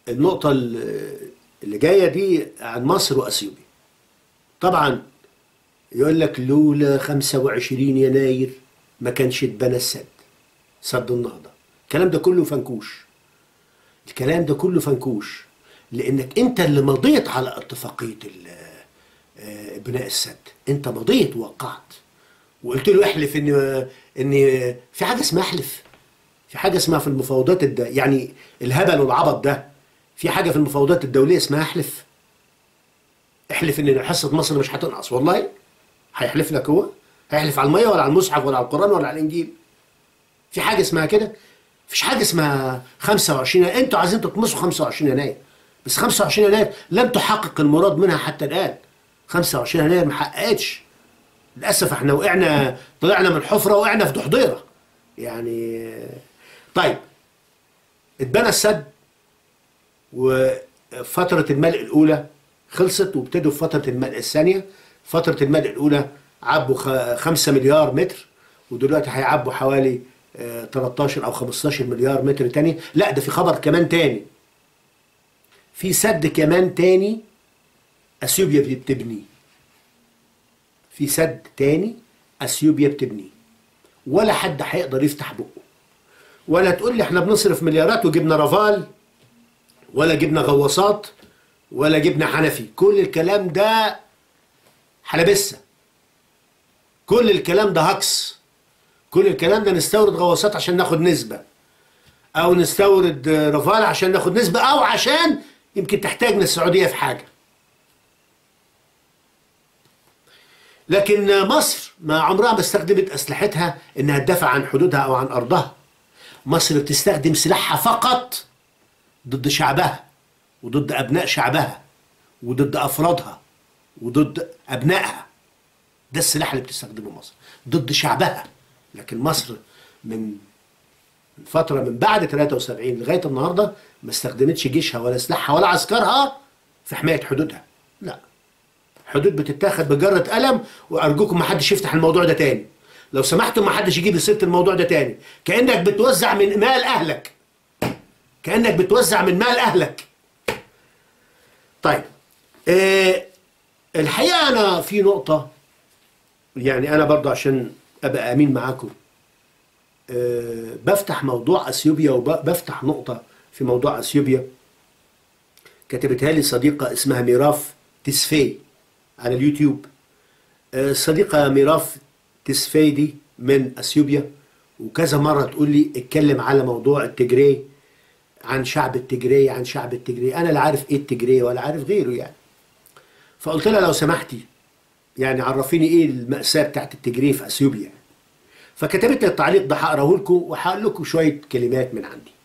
النقطة اللي جاية دي عن مصر وأثيوبيا طبعا يقول لك لولا 25 يناير ما كانش اتبنى السد سد النهضة الكلام ده كله فنكوش الكلام ده كله فنكوش لانك انت اللي مضيت على اتفاقية ال- بناء السد انت مضيت ووقعت وقلت له احلف ان ان في حاجه اسمها احلف في حاجه اسمها في المفاوضات الد... يعني الهبل والعبط ده في حاجه في المفاوضات الدوليه اسمها احلف احلف ان حصه مصر مش هتنقص والله هيحلف لك هو هيحلف على الميه ولا على المصحف ولا على القران ولا على الانجيل في حاجه اسمها كده مفيش حاجه اسمها 25 يناير انتوا عايزين تطمسوا 25 يناير بس 25 يناير لم تحقق المراد منها حتى الان 25 يناير ما حققتش للاسف احنا وقعنا طلعنا من الحفره وقعنا في دحضيره يعني طيب اتبنى السد وفتره الملء الاولى خلصت وابتدوا في فتره الملء الثانيه فتره الملء الاولى عبوا 5 مليار متر ودلوقتي هيعبوا حوالي آه، 13 او 15 مليار متر تاني لا ده في خبر كمان تاني في سد كمان تاني اثيوبيا بتبنيه في سد تاني اثيوبيا بتبنيه ولا حد هيقدر يفتح بقه ولا تقول لي احنا بنصرف مليارات وجبنا رافال ولا جبنا غواصات ولا جبنا حنفي كل الكلام ده حلبسه كل الكلام ده هكس كل الكلام ده نستورد غواصات عشان ناخد نسبة او نستورد رافال عشان ناخد نسبة او عشان يمكن تحتاجنا السعودية في حاجة لكن مصر ما عمرها ما استخدمت اسلحتها انها تدافع عن حدودها او عن ارضها مصر بتستخدم سلاحها فقط ضد شعبها وضد ابناء شعبها وضد افرادها وضد ابنائها ده السلاح اللي بتستخدمه مصر ضد شعبها لكن مصر من من فتره من بعد 73 لغايه النهارده ما استخدمتش جيشها ولا سلاحها ولا عسكرها في حمايه حدودها لا حدود بتتاخد بجرة قلم وارجوكم ما حدش يفتح الموضوع ده تاني لو سمحتم ما حدش يجيب سيره الموضوع ده تاني كانك بتوزع من مال اهلك كانك بتوزع من مال اهلك طيب آه الحقيقه انا في نقطه يعني انا برضو عشان ابقى امين معاكم أه بفتح موضوع اثيوبيا وبفتح نقطه في موضوع اثيوبيا كتبتها لي صديقه اسمها ميراف تسفي على اليوتيوب أه الصديقه ميراف تسفي دي من اثيوبيا وكذا مره تقول لي اتكلم على موضوع التجري عن شعب التجري عن شعب التجري انا لا عارف ايه التجري ولا عارف غيره يعني فقلت لها لو سمحتي يعني عرفيني ايه المأساة بتاعت التجري في اثيوبيا فكتبت لي التعليق ده هقراه لكم وهقول لكم شويه كلمات من عندي.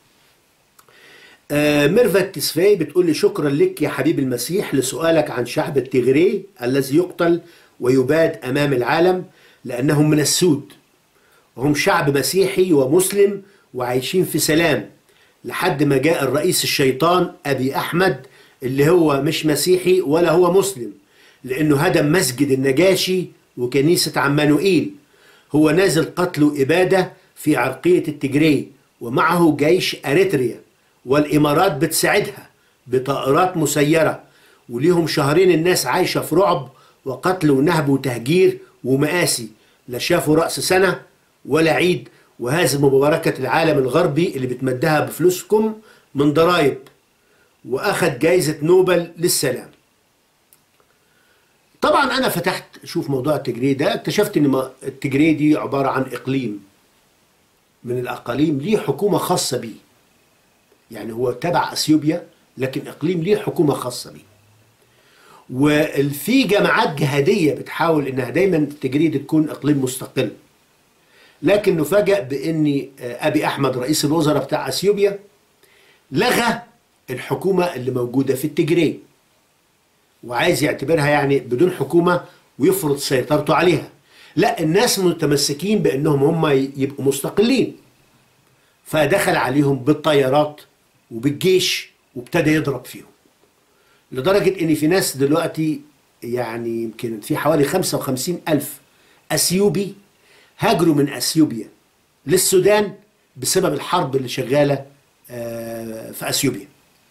آه ميرفت تسفاي بتقول لي شكرا لك يا حبيب المسيح لسؤالك عن شعب التغري الذي يقتل ويباد امام العالم لانهم من السود وهم شعب مسيحي ومسلم وعايشين في سلام لحد ما جاء الرئيس الشيطان ابي احمد اللي هو مش مسيحي ولا هو مسلم لانه هدم مسجد النجاشي وكنيسه عمانوئيل هو نازل قتل وإبادة في عرقية التجري ومعه جيش أريتريا والإمارات بتساعدها بطائرات مسيرة وليهم شهرين الناس عايشة في رعب وقتل ونهب وتهجير ومآسي لا شافوا رأس سنة ولا عيد وهذه مباركة العالم الغربي اللي بتمدها بفلوسكم من ضرائب وأخذ جايزة نوبل للسلام طبعا انا فتحت اشوف موضوع التجري ده اكتشفت ان التجري دي عباره عن اقليم من الاقاليم ليه حكومه خاصه بيه يعني هو تبع اثيوبيا لكن اقليم ليه حكومه خاصه بيه وفي جماعات جهاديه بتحاول انها دايما التجري دي تكون اقليم مستقل لكن نفاجأ بان ابي احمد رئيس الوزراء بتاع اثيوبيا لغى الحكومه اللي موجوده في التجري وعايز يعتبرها يعني بدون حكومة ويفرض سيطرته عليها لا الناس متمسكين بأنهم هم يبقوا مستقلين فدخل عليهم بالطيارات وبالجيش وابتدى يضرب فيهم لدرجة ان في ناس دلوقتي يعني يمكن في حوالي 55 ألف أثيوبي هاجروا من أثيوبيا للسودان بسبب الحرب اللي شغالة في أثيوبيا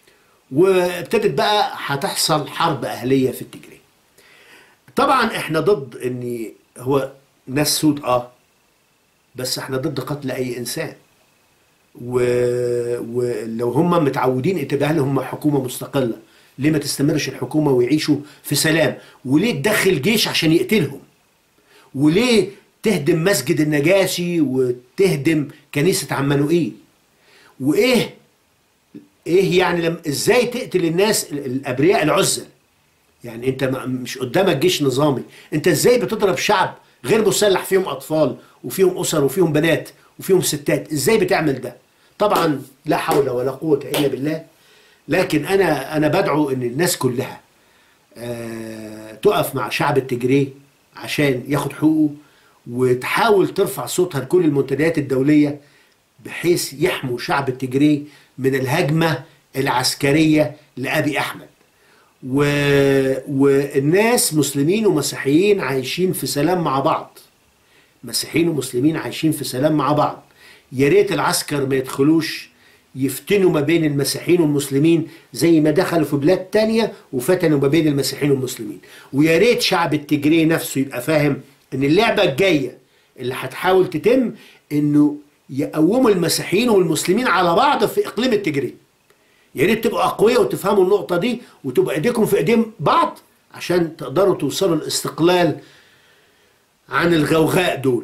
وابتدت بقى هتحصل حرب اهليه في التجري طبعا احنا ضد ان هو ناس سود اه بس احنا ضد قتل اي انسان و... ولو هم متعودين انتباه لهم حكومه مستقله ليه ما تستمرش الحكومه ويعيشوا في سلام وليه تدخل جيش عشان يقتلهم وليه تهدم مسجد النجاشي وتهدم كنيسه عمانوئيل وايه ايه يعني لم ازاي تقتل الناس الابرياء العزل يعني انت ما- مش قدامك جيش نظامي انت ازاي بتضرب شعب غير مسلح فيهم اطفال وفيهم اسر وفيهم بنات وفيهم ستات ازاي بتعمل ده طبعا لا حول ولا قوة الا بالله لكن انا انا بدعو ان الناس كلها آه تقف مع شعب التجري عشان ياخد حقوقه وتحاول ترفع صوتها لكل المنتديات الدولية بحيث يحموا شعب التجري من الهجمة العسكرية لأبي أحمد و... والناس مسلمين ومسيحيين عايشين في سلام مع بعض مسيحيين ومسلمين عايشين في سلام مع بعض يا ريت العسكر ما يدخلوش يفتنوا ما بين المسيحيين والمسلمين زي ما دخلوا في بلاد تانية وفتنوا ما بين المسيحيين والمسلمين ويا ريت شعب التجري نفسه يبقى فاهم ان اللعبة الجاية اللي هتحاول تتم انه يقوموا المسيحيين والمسلمين على بعض في اقليم التجري يا ريت تبقوا اقوياء وتفهموا النقطه دي وتبقى ايديكم في ايدين بعض عشان تقدروا توصلوا الاستقلال عن الغوغاء دول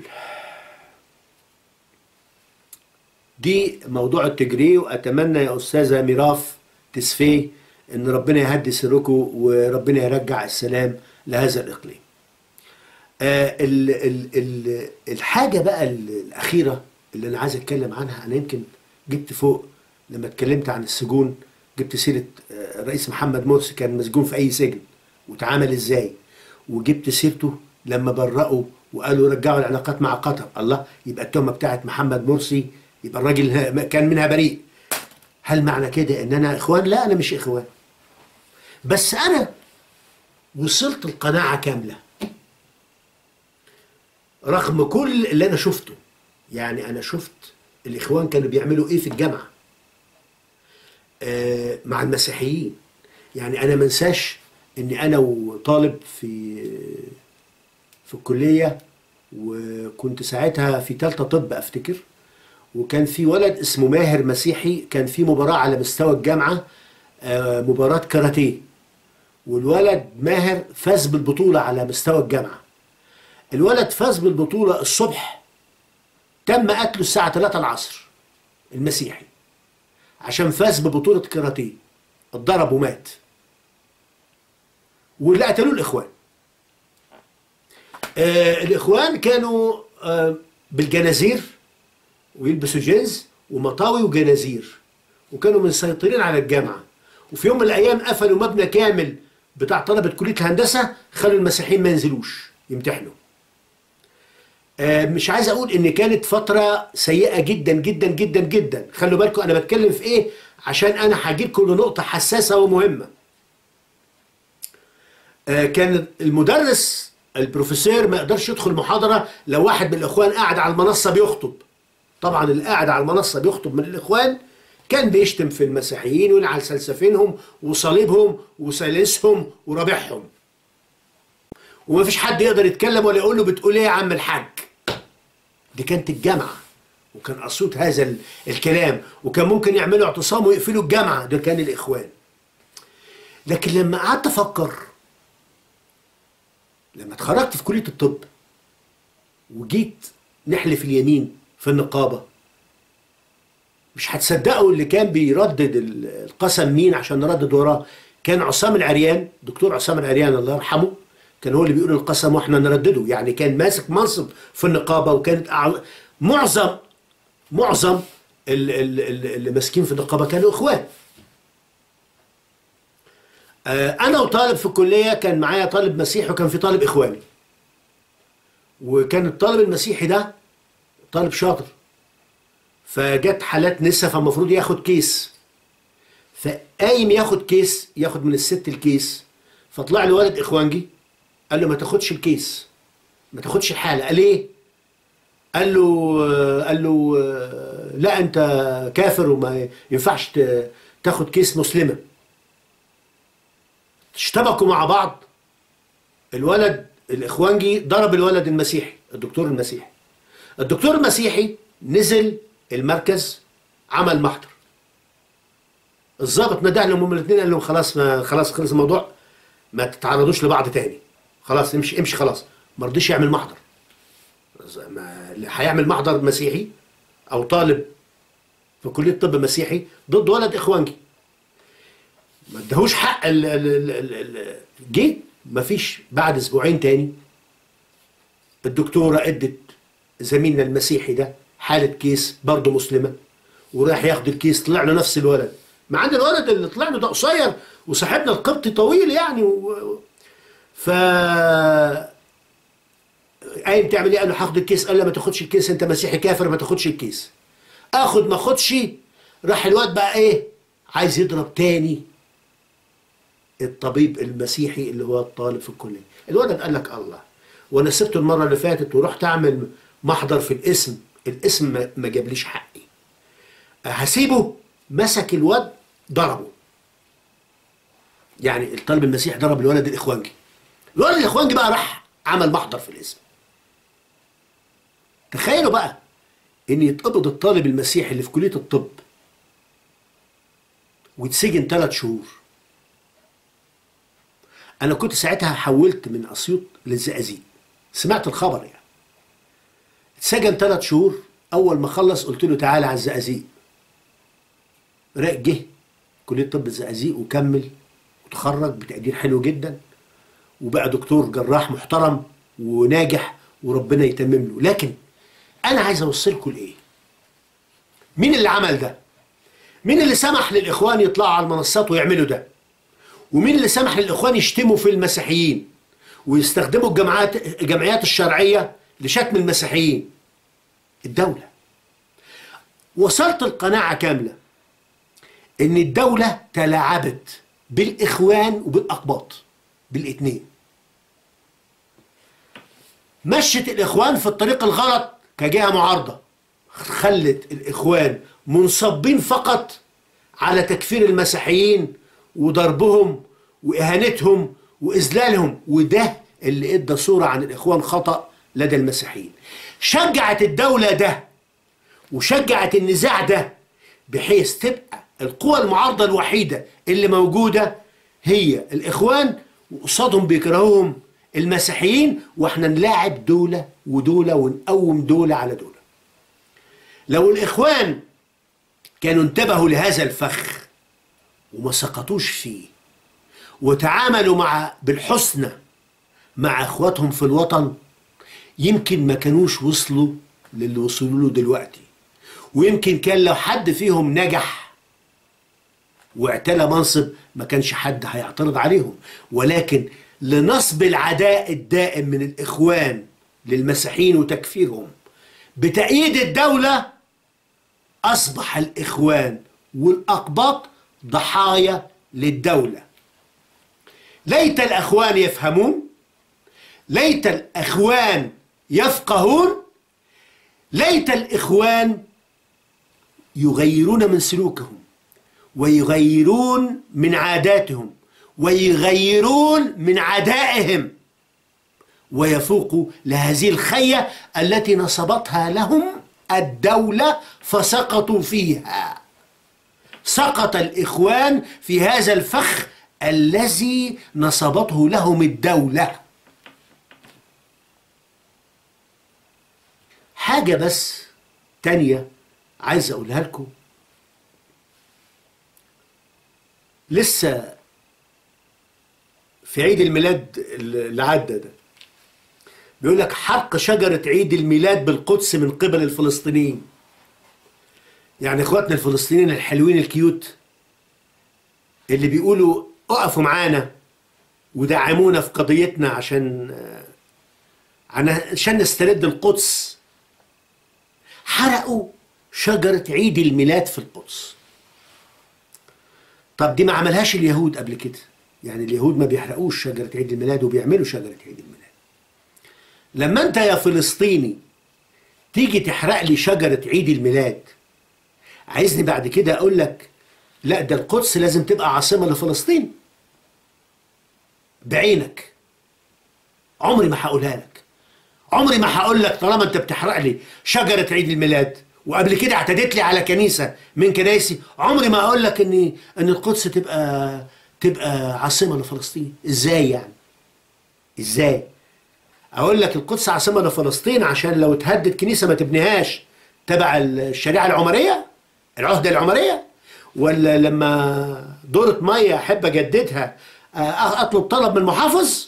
دي موضوع التجري واتمنى يا استاذه ميراف تسفيه ان ربنا يهدي سركم وربنا يرجع السلام لهذا الاقليم آه ال ال ال الحاجه بقى ال- الاخيره اللي انا عايز اتكلم عنها انا يمكن جبت فوق لما اتكلمت عن السجون جبت سيره آه، الرئيس محمد مرسي كان مسجون في اي سجن واتعامل ازاي وجبت سيرته لما برأوا وقالوا رجعوا العلاقات مع قطر الله يبقى التهمه بتاعت محمد مرسي يبقى الراجل ه- كان منها بريء هل معنى كده ان انا اخوان لا انا مش اخوان بس انا وصلت القناعه كامله رغم كل اللي انا شفته يعني انا شفت الاخوان كانوا بيعملوا ايه في الجامعه آه مع المسيحيين يعني انا ما انساش اني انا وطالب في في الكليه وكنت ساعتها في ثالثه طب افتكر وكان في ولد اسمه ماهر مسيحي كان في مباراه على مستوى الجامعه آه مباراه كاراتيه والولد ماهر فاز بالبطوله على مستوى الجامعه الولد فاز بالبطولة الصبح تم قتله الساعة 3 العصر المسيحي عشان فاز ببطولة كاراتيه اتضرب ومات واللي قتلوه الإخوان آه الإخوان كانوا آه بالجنازير ويلبسوا جينز ومطاوي وجنازير وكانوا مسيطرين على الجامعة وفي يوم من الأيام قفلوا مبنى كامل بتاع طلبة كلية الهندسة خلوا المسيحيين ما ينزلوش يمتحنوا آه، مش عايز اقول ان كانت فتره سيئه جدا جدا جدا جدا خلوا بالكم انا بتكلم في ايه عشان انا هجيب كل نقطه حساسه ومهمه آه، كان المدرس البروفيسور ما يقدرش يدخل محاضره لو واحد من الاخوان قاعد على المنصه بيخطب طبعا اللي قاعد على المنصه بيخطب من الاخوان كان بيشتم في المسيحيين ويلعن سلسفينهم وصليبهم وسلسهم ورابحهم ومفيش حد يقدر يتكلم ولا يقول له بتقول ايه يا عم الحاج دي كانت الجامعه وكان قصود هذا ال- الكلام وكان ممكن يعملوا اعتصام ويقفلوا الجامعه ده كان الاخوان لكن لما قعدت افكر لما اتخرجت في كليه الطب وجيت نحلف اليمين في النقابه مش هتصدقوا اللي كان بيردد ال- القسم مين عشان نردد وراه كان عصام العريان دكتور عصام العريان الله يرحمه كان هو اللي بيقول القسم واحنا نردده يعني كان ماسك منصب في النقابه وكانت أع- معظم معظم ال- ال- ال- اللي ماسكين في النقابه كانوا اخوان آه، انا وطالب في الكليه كان معايا طالب مسيحي وكان في طالب اخواني وكان الطالب المسيحي ده طالب شاطر فجت حالات نسا فالمفروض ياخد كيس فقايم ياخد كيس ياخد من الست الكيس فطلع له ولد اخوانجي قال له ما تاخدش الكيس ما تاخدش الحاله قال ايه قال له قال له لا انت كافر وما ينفعش ت- تاخد كيس مسلمه اشتبكوا مع بعض الولد الاخوانجي ضرب الولد المسيحي الدكتور المسيحي الدكتور المسيحي نزل المركز عمل محضر الضابط نده لهم هما الاثنين قال لهم خلاص ما خلاص خلص الموضوع ما تتعرضوش لبعض تاني خلاص امشي امشي خلاص ما رضيش يعمل محضر ما اللي هيعمل محضر مسيحي او طالب في كليه طب مسيحي ضد ولد اخوانجي ما ادهوش حق ال ال ال ال ال جه ما فيش بعد اسبوعين تاني الدكتوره ادت زميلنا المسيحي ده حاله كيس برضه مسلمه وراح ياخد الكيس طلع له نفس الولد مع ان الولد اللي طلع له ده قصير وصاحبنا القبطي طويل يعني و... ف قايم تعمل ايه؟ قال له هاخد الكيس قال له ما تاخدش الكيس انت مسيحي كافر ما تاخدش الكيس اخد ما اخدش راح الواد بقى ايه؟ عايز يضرب تاني الطبيب المسيحي اللي هو الطالب في الكليه الولد قال لك الله وانا سبته المره اللي فاتت ورحت اعمل محضر في الاسم الاسم ما- ما جابليش حقي هسيبه مسك الواد ضربه يعني الطالب المسيحي ضرب الولد الاخوانجي الولد الاخوانجي بقى راح عمل محضر في الاسم تخيلوا بقى ان يتقبض الطالب المسيحي اللي في كليه الطب ويتسجن ثلاث شهور انا كنت ساعتها حولت من اسيوط للزقازيق سمعت الخبر يعني اتسجن ثلاث شهور اول ما خلص قلت له تعالى على الزقازيق راق جه كليه طب الزقازيق وكمل وتخرج بتقدير حلو جدا وبقى دكتور جراح محترم وناجح وربنا يتمم له لكن انا عايز اوصلكم لايه مين اللي عمل ده مين اللي سمح للاخوان يطلعوا على المنصات ويعملوا ده ومين اللي سمح للاخوان يشتموا في المسيحيين ويستخدموا الجماعات الجمعيات الشرعيه لشتم المسيحيين الدوله وصلت القناعه كامله ان الدوله تلاعبت بالاخوان وبالاقباط بالاثنين مشت الاخوان في الطريق الغلط كجهه معارضه خلت الاخوان منصبين فقط على تكفير المسيحيين وضربهم واهانتهم واذلالهم وده اللي ادى صوره عن الاخوان خطا لدى المسيحيين شجعت الدوله ده وشجعت النزاع ده بحيث تبقى القوى المعارضه الوحيده اللي موجوده هي الاخوان وقصادهم بيكرهوهم المسيحيين واحنا نلاعب دولة ودولة ونقوم دولة على دولة لو الإخوان كانوا انتبهوا لهذا الفخ وما سقطوش فيه وتعاملوا مع بالحسنى مع اخواتهم في الوطن يمكن ما كانوش وصلوا للي وصلوا له دلوقتي ويمكن كان لو حد فيهم نجح واعتلى منصب ما كانش حد هيعترض عليهم ولكن لنصب العداء الدائم من الإخوان للمسيحيين وتكفيرهم بتأييد الدولة أصبح الإخوان والأقباط ضحايا للدولة ليت الأخوان يفهمون ليت الأخوان يفقهون ليت الإخوان يغيرون من سلوكهم ويغيرون من عاداتهم ويغيرون من عدائهم ويفوقوا لهذه الخية التي نصبتها لهم الدولة فسقطوا فيها سقط الإخوان في هذا الفخ الذي نصبته لهم الدولة حاجة بس تانية عايز أقولها لكم لسه في عيد الميلاد اللي عدى ده بيقول لك حرق شجرة عيد الميلاد بالقدس من قبل الفلسطينيين يعني اخواتنا الفلسطينيين الحلوين الكيوت اللي بيقولوا اقفوا معانا ودعمونا في قضيتنا عشان عشان نسترد القدس حرقوا شجرة عيد الميلاد في القدس طب دي ما عملهاش اليهود قبل كده يعني اليهود ما بيحرقوش شجرة عيد الميلاد وبيعملوا شجرة عيد الميلاد لما انت يا فلسطيني تيجي تحرق لي شجرة عيد الميلاد عايزني بعد كده اقول لك لا ده القدس لازم تبقى عاصمة لفلسطين بعينك عمري ما هقولها لك عمري ما هقول لك طالما انت بتحرق لي شجره عيد الميلاد وقبل كده اعتديت لي على كنيسه من كنايسي عمري ما اقول لك ان ان القدس تبقى تبقى عاصمه لفلسطين ازاي يعني ازاي اقول لك القدس عاصمه لفلسطين عشان لو اتهدد كنيسه ما تبنيهاش تبع الشريعه العمريه العهده العمريه ولا لما دورة ميه احب اجددها آه، اطلب طلب من المحافظ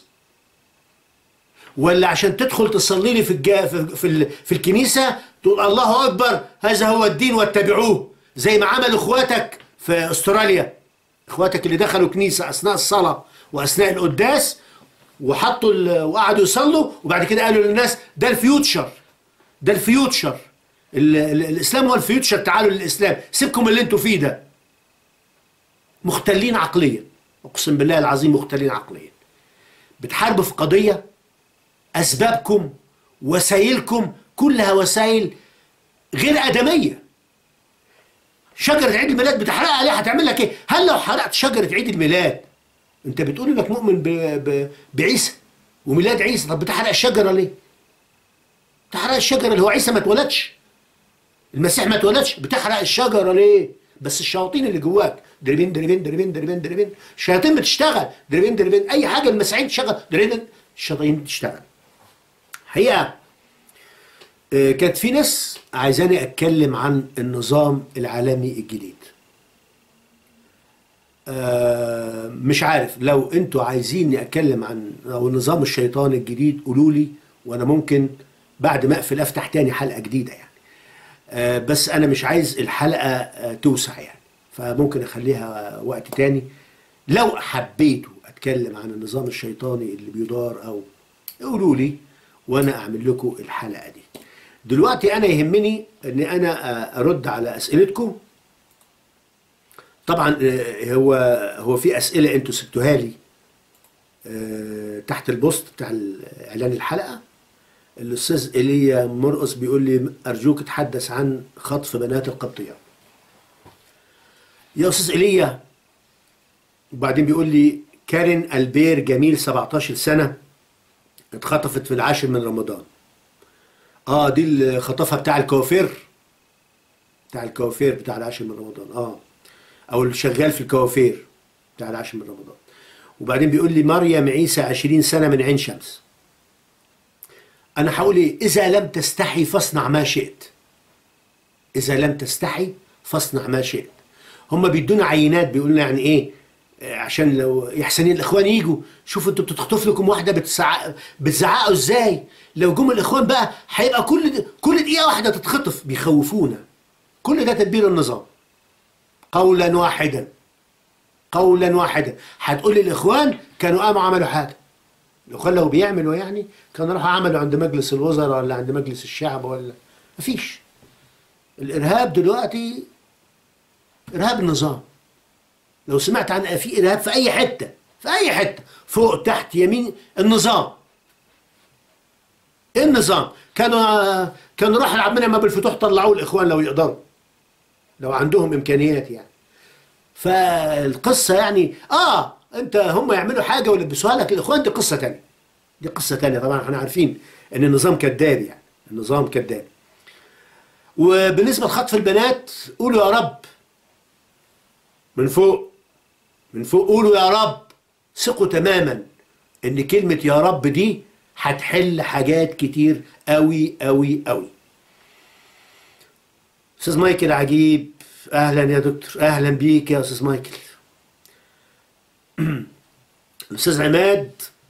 ولا عشان تدخل تصلي لي في الجا في في, ال- في الكنيسه تقول الله اكبر هذا هو الدين واتبعوه زي ما عمل اخواتك في استراليا اخواتك اللي دخلوا كنيسه اثناء الصلاه واثناء القداس وحطوا ال- وقعدوا يصلوا وبعد كده قالوا للناس ده الفيوتشر ده الفيوتشر ال- ال- الاسلام هو الفيوتشر تعالوا للاسلام سيبكم من اللي انتوا فيه ده مختلين عقليا اقسم بالله العظيم مختلين عقليا بتحاربوا في قضيه اسبابكم وسائلكم كلها وسائل غير ادميه شجره عيد الميلاد بتحرقها ليه هتعمل لك ايه هل لو حرقت شجره عيد الميلاد انت بتقول انك مؤمن ب... ب... بعيسى وميلاد عيسى طب بتحرق الشجره ليه بتحرق الشجره اللي هو عيسى ما اتولدش المسيح ما اتولدش بتحرق الشجره ليه بس الشياطين اللي جواك دربين دربين دربين دربين دربين الشياطين بتشتغل دربين دربين اي حاجه المسيحيين تشتغل دربين الشياطين تشتغل حقيقه آه، كانت في ناس عايزاني اتكلم عن النظام العالمي الجديد آه، مش عارف لو انتوا عايزيني اتكلم عن او النظام الشيطاني الجديد قولوا لي وانا ممكن بعد ما اقفل افتح تاني حلقه جديده يعني آه، بس انا مش عايز الحلقه آه، توسع يعني فممكن اخليها وقت تاني لو حبيتوا اتكلم عن النظام الشيطاني اللي بيدار او قولوا لي وانا اعمل لكم الحلقه دي دلوقتي انا يهمني ان انا آه، ارد على اسئلتكم طبعا آه، هو هو في اسئله انتوا سبتوها لي آه، تحت البوست بتاع اعلان الحلقه الاستاذ ايليا مرقص بيقول لي ارجوك تحدث عن خطف بنات القبطية يا استاذ ايليا وبعدين بيقول لي كارين البير جميل 17 سنه اتخطفت في العاشر من رمضان اه دي اللي خطفها بتاع الكوافير بتاع الكوافير بتاع العاشر من رمضان اه او اللي شغال في الكوافير بتاع العاشر من رمضان وبعدين بيقول لي مريم عيسى 20 سنه من عين شمس انا هقول ايه اذا لم تستحي فاصنع ما شئت اذا لم تستحي فاصنع ما شئت هم بيدونا عينات بيقولوا لنا يعني ايه آه، عشان لو يحسن الاخوان يجوا شوفوا انتوا بتخطف لكم واحده بتسع... بتزعقوا ازاي لو جم الاخوان بقى هيبقى كل كل دقيقه واحده تتخطف بيخوفونا كل ده تدبير النظام قولا واحدا قولا واحدا هتقول لي الاخوان كانوا قاموا عملوا حاجه الاخوان لو بيعملوا يعني كانوا راحوا عملوا عند مجلس الوزراء ولا عند مجلس الشعب ولا مفيش الارهاب دلوقتي ارهاب النظام لو سمعت عن في ارهاب في اي حته في اي حته فوق تحت يمين النظام ايه النظام كانوا كانوا راح عمنا ما بالفتوح طلعوه الاخوان لو يقدروا لو عندهم امكانيات يعني فالقصه يعني اه انت هم يعملوا حاجه ويلبسوها لك الاخوان دي قصه تانية دي قصه تانية طبعا احنا عارفين ان النظام كذاب يعني النظام كذاب وبالنسبه لخطف البنات قولوا يا رب من فوق من فوق قولوا يا رب ثقوا تماما ان كلمه يا رب دي هتحل حاجات كتير قوي قوي قوي استاذ مايكل عجيب اهلا يا دكتور اهلا بيك يا استاذ مايكل الاستاذ عماد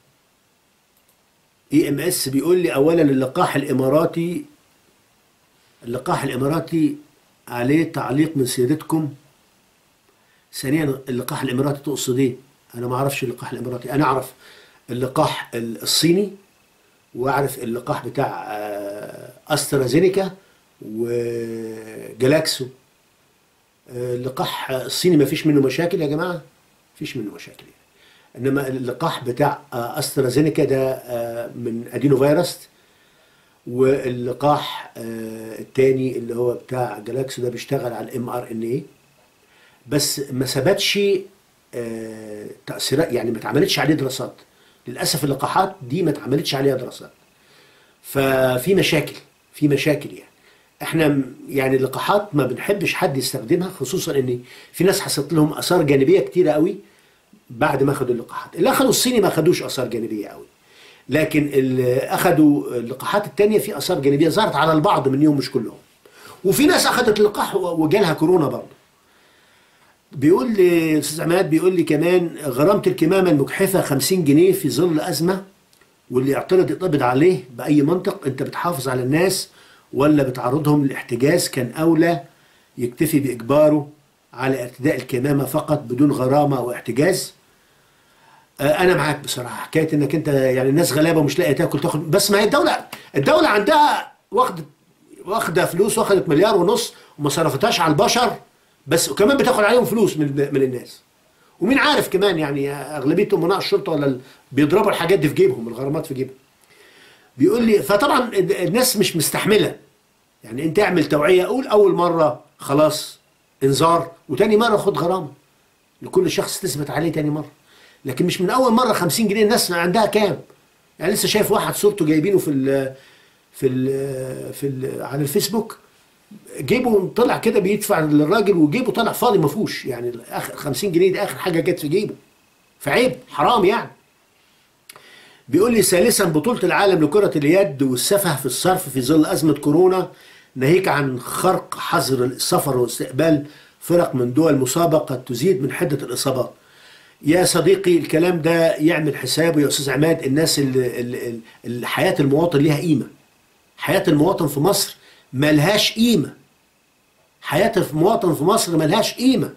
اي ام اس بيقول لي اولا اللقاح الاماراتي اللقاح الاماراتي عليه تعليق من سيادتكم ثانيا اللقاح الاماراتي تقصد ايه انا ما اعرفش اللقاح الاماراتي انا اعرف اللقاح الصيني واعرف اللقاح بتاع آه، استرازينيكا وجلاكسو آه، اللقاح الصيني ما فيش منه مشاكل يا جماعه فيش منه مشاكل يعني. انما اللقاح بتاع آه، استرازينيكا ده آه، من ادينو فيروس واللقاح آه، التاني اللي هو بتاع جلاكسو ده بيشتغل على الام ار ان اي بس ما ثبتش آه، تاثيرات يعني ما اتعملتش عليه دراسات للاسف اللقاحات دي ما اتعملتش عليها دراسات ففي مشاكل في مشاكل يعني احنا م- يعني اللقاحات ما بنحبش حد يستخدمها خصوصا ان في ناس حصلت لهم اثار جانبيه كتيره قوي بعد ما اخذوا اللقاحات اللي اخذوا الصيني ما اخذوش اثار جانبيه قوي لكن اللي اخذوا اللقاحات التانية في اثار جانبيه ظهرت على البعض منهم مش كلهم وفي ناس اخذت اللقاح و- وجالها كورونا برضه بيقول لي استاذ عماد بيقول لي كمان غرامه الكمامه المجحفه 50 جنيه في ظل ازمه واللي يعترض يتقبض عليه باي منطق انت بتحافظ على الناس ولا بتعرضهم للاحتجاز كان اولى يكتفي باجباره على ارتداء الكمامه فقط بدون غرامه او احتجاز آه، انا معاك بصراحه حكايه انك انت يعني الناس غلابه ومش لاقيه تاكل تاخد بس ما هي الدوله الدوله عندها واخده واخده فلوس واخدت مليار ونص وما صرفتهاش على البشر بس وكمان بتاخد عليهم فلوس من من الناس ومين عارف كمان يعني اغلبيه امناء الشرطه ولا ال- بيضربوا الحاجات دي في جيبهم الغرامات في جيبهم بيقول لي فطبعا الناس مش مستحمله يعني انت اعمل توعيه قول اول مره خلاص انذار وتاني مره خد غرامه لكل شخص تثبت عليه تاني مره لكن مش من اول مره 50 جنيه الناس عندها كام يعني لسه شايف واحد صورته جايبينه في ال في ال في ال على الفيسبوك جيبه طلع كده بيدفع للراجل وجيبه طلع فاضي ما فيهوش يعني اخر 50 جنيه دي اخر حاجه جت في جيبه فعيب حرام يعني بيقول لي ثالثا بطولة العالم لكرة اليد والسفه في الصرف في ظل أزمة كورونا ناهيك عن خرق حظر السفر واستقبال فرق من دول مسابقة قد تزيد من حدة الإصابات يا صديقي الكلام ده يعمل حسابه يا أستاذ عماد الناس اللي, اللي, اللي حياة المواطن ليها قيمة حياة المواطن في مصر ملهاش قيمة حياة المواطن في مصر ملهاش قيمة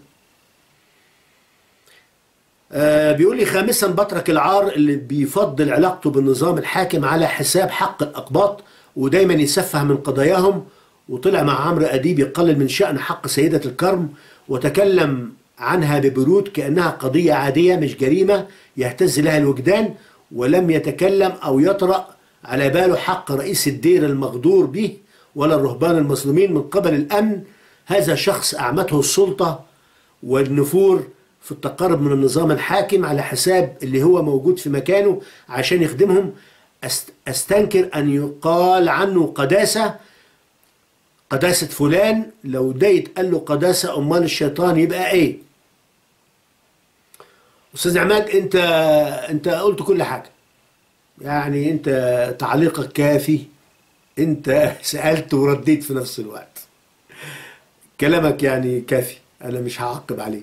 آه بيقول لي خامسا بترك العار اللي بيفضل علاقته بالنظام الحاكم على حساب حق الأقباط ودايما يسفه من قضاياهم وطلع مع عمرو أديب يقلل من شأن حق سيدة الكرم وتكلم عنها ببرود كأنها قضية عادية مش جريمة يهتز لها الوجدان ولم يتكلم أو يطرأ على باله حق رئيس الدير المغدور به ولا الرهبان المظلومين من قبل الأمن هذا شخص أعمته السلطة والنفور في التقرب من النظام الحاكم على حساب اللي هو موجود في مكانه عشان يخدمهم أست- استنكر ان يقال عنه قداسه قداسه فلان لو ده يتقال له قداسه امال الشيطان يبقى ايه استاذ عماد انت انت قلت كل حاجه يعني انت تعليقك كافي انت سالت ورديت في نفس الوقت كلامك يعني كافي انا مش هعقب عليه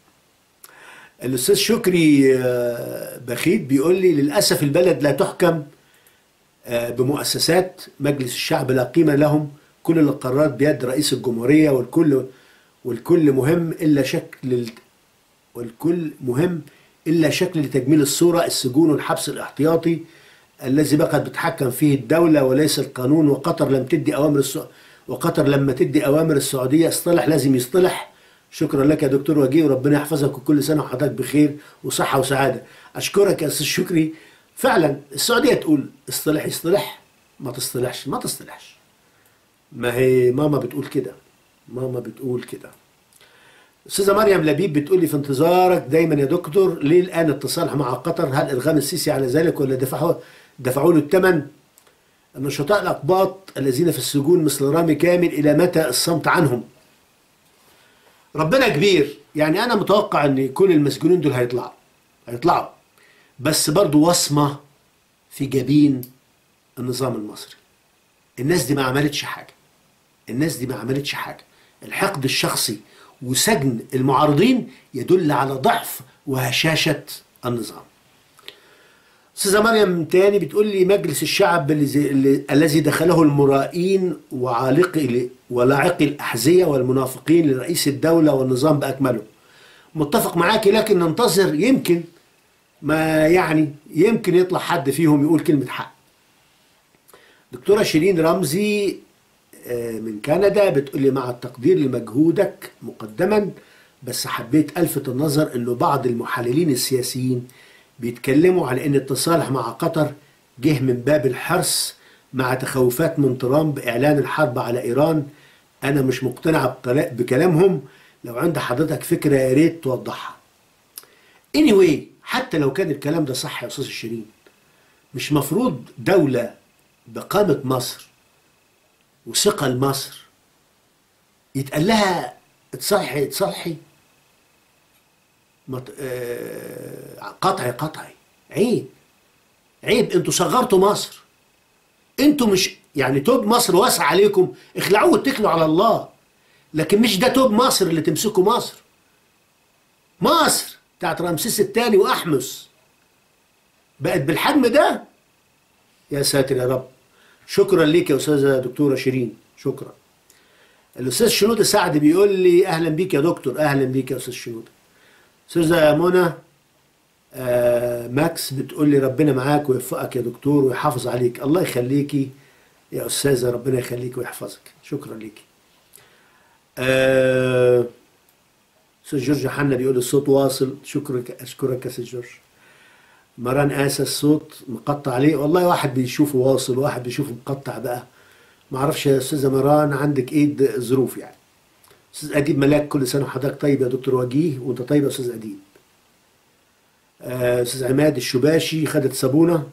الاستاذ شكري آه، بخيت بيقول لي للاسف البلد لا تحكم آه، بمؤسسات مجلس الشعب لا قيمه لهم كل القرارات بيد رئيس الجمهوريه والكل والكل مهم الا شكل ال- والكل مهم الا شكل لتجميل الصوره السجون والحبس الاحتياطي الذي بقت بتحكم فيه الدوله وليس القانون وقطر لم تدي اوامر السع... وقطر لما تدي اوامر السعوديه اصطلح لازم يصطلح شكرا لك يا دكتور وجيه وربنا يحفظك وكل سنه وحضرتك بخير وصحه وسعاده اشكرك يا استاذ شكري فعلا السعوديه تقول اصطلح يصطلح ما تصطلحش ما تصطلحش ما هي ماما بتقول كده ماما بتقول كده استاذه مريم لبيب بتقول لي في انتظارك دايما يا دكتور ليه الان التصالح مع قطر هل ارغام السيسي على ذلك ولا دفعوا دفعوا له الثمن النشطاء الاقباط الذين في السجون مثل رامي كامل الى متى الصمت عنهم ربنا كبير يعني انا متوقع ان كل المسجونين دول هيطلعوا هيطلعوا بس برضو وصمه في جبين النظام المصري الناس دي ما عملتش حاجه الناس دي ما عملتش حاجه الحقد الشخصي وسجن المعارضين يدل على ضعف وهشاشه النظام استاذه مريم تاني بتقول لي مجلس الشعب الذي اللي- الذي دخله المرائين وعالقي ولاعقي الاحذيه والمنافقين لرئيس الدوله والنظام باكمله متفق معاكي لكن ننتظر يمكن ما يعني يمكن يطلع حد فيهم يقول كلمه حق دكتوره شيرين رمزي آه، من كندا بتقول لي مع التقدير لمجهودك مقدما بس حبيت الفت النظر انه بعض المحللين السياسيين بيتكلموا على ان التصالح مع قطر جه من باب الحرص مع تخوفات من ترامب باعلان الحرب على ايران انا مش مقتنع بكلا- بكلامهم لو عند حضرتك فكره يا ريت توضحها anyway حتى لو كان الكلام ده صح يا استاذ الشيرين مش مفروض دولة بقامة مصر وثقة لمصر يتقال لها اتصالحي اتصالحي مط... آه... قطعي قطعي عيب عيب انتوا صغرتوا مصر انتوا مش يعني توب مصر واسع عليكم اخلعوه واتكلوا على الله لكن مش ده توب مصر اللي تمسكوا مصر مصر بتاعت رمسيس الثاني واحمس بقت بالحجم ده يا ساتر يا رب شكرا ليك يا استاذه دكتوره شيرين شكرا الاستاذ شنودة سعد بيقول لي اهلا بيك يا دكتور اهلا بيك يا استاذ شنودة استاذه منى آه ماكس بتقول لي ربنا معاك ويوفقك يا دكتور ويحافظ عليك الله يخليكي يا استاذه ربنا يخليك ويحفظك شكرا ليكي آه، استاذ جورج حنا بيقول الصوت واصل شكرا اشكرك يا استاذ جورج مران اسى الصوت مقطع عليه والله واحد بيشوفه واصل وواحد بيشوفه مقطع بقى ما اعرفش يا استاذه مران عندك ايه الظروف يعني استاذ اديب ملاك كل سنه وحضرتك طيب يا دكتور وجيه وانت طيب يا استاذ اديب آه، استاذ عماد الشباشي خدت صابونه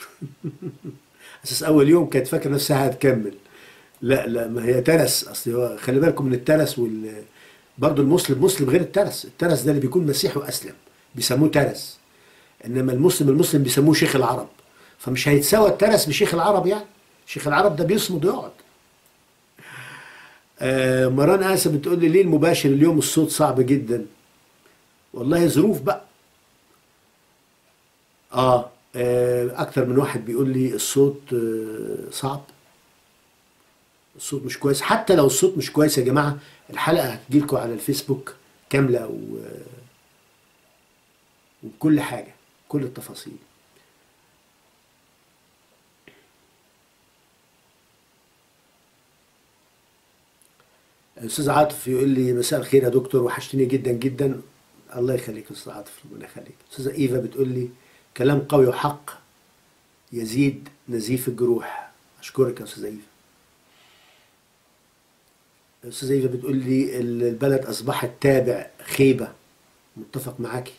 اساس اول يوم كانت فاكره نفسها هتكمل لا لا ما هي ترس اصل هو خلي بالكم من الترس وال برضه المسلم مسلم غير الترس الترس ده اللي بيكون مسيحي واسلم بيسموه ترس انما المسلم المسلم بيسموه شيخ العرب فمش هيتساوى الترس بشيخ العرب يعني شيخ العرب ده بيصمد ويقعد آه مران آسف بتقول لي ليه المباشر اليوم الصوت صعب جدا والله ظروف بقى آه, آه أكتر من واحد بيقول لي الصوت آه صعب الصوت مش كويس حتى لو الصوت مش كويس يا جماعة الحلقة هتجيلكم على الفيسبوك كاملة و... وكل حاجة كل التفاصيل الاستاذ عاطف يقول لي مساء الخير يا دكتور وحشتني جدا جدا الله يخليك يا استاذ عاطف ربنا يخليك استاذه ايفا بتقول لي كلام قوي وحق يزيد نزيف الجروح اشكرك يا استاذه ايفا استاذه ايفا بتقول لي البلد اصبحت تابع خيبه متفق معاكي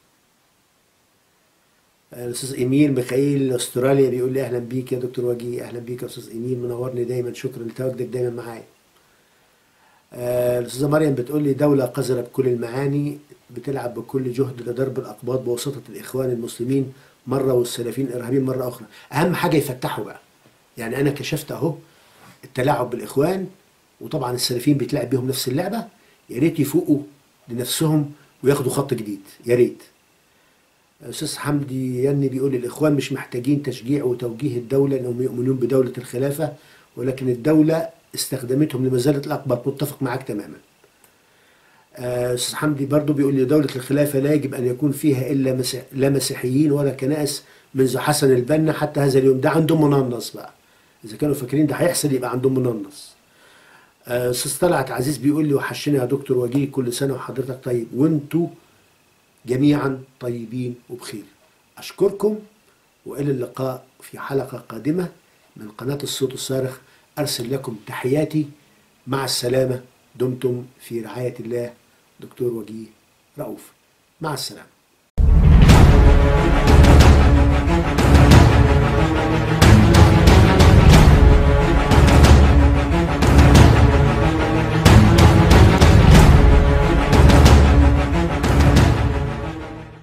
الاستاذ ايميل ميخائيل استراليا بيقول لي اهلا بيك يا دكتور وجيه اهلا بيك يا استاذ ايميل منورني دايما شكرا لتواجدك دايما معايا آه، الاستاذه مريم بتقول لي دوله قذره بكل المعاني بتلعب بكل جهد لضرب الاقباط بواسطه الاخوان المسلمين مره والسلفيين الارهابيين مره اخرى اهم حاجه يفتحوا بقى يعني انا كشفت اهو التلاعب بالاخوان وطبعا السلفيين بيتلعب بيهم نفس اللعبه يا ريت يفوقوا لنفسهم وياخدوا خط جديد يا ريت استاذ حمدي يني بيقول الاخوان مش محتاجين تشجيع وتوجيه الدوله انهم يؤمنون بدوله الخلافه ولكن الدوله استخدمتهم لمزاله الاقباط متفق معاك تماما استاذ حمدي برضو بيقول لي دوله الخلافه لا يجب ان يكون فيها الا مسيح لا مسيحيين ولا كنائس منذ حسن البنا حتى هذا اليوم ده عندهم مننص بقى اذا كانوا فاكرين ده هيحصل يبقى عندهم مننص استاذ طلعت عزيز بيقول لي وحشنا يا دكتور وجيه كل سنه وحضرتك طيب وانتوا جميعا طيبين وبخير أشكركم وإلى اللقاء في حلقة قادمة من قناة الصوت الصارخ أرسل لكم تحياتي مع السلامة دمتم في رعاية الله دكتور وجيه رؤوف مع السلامة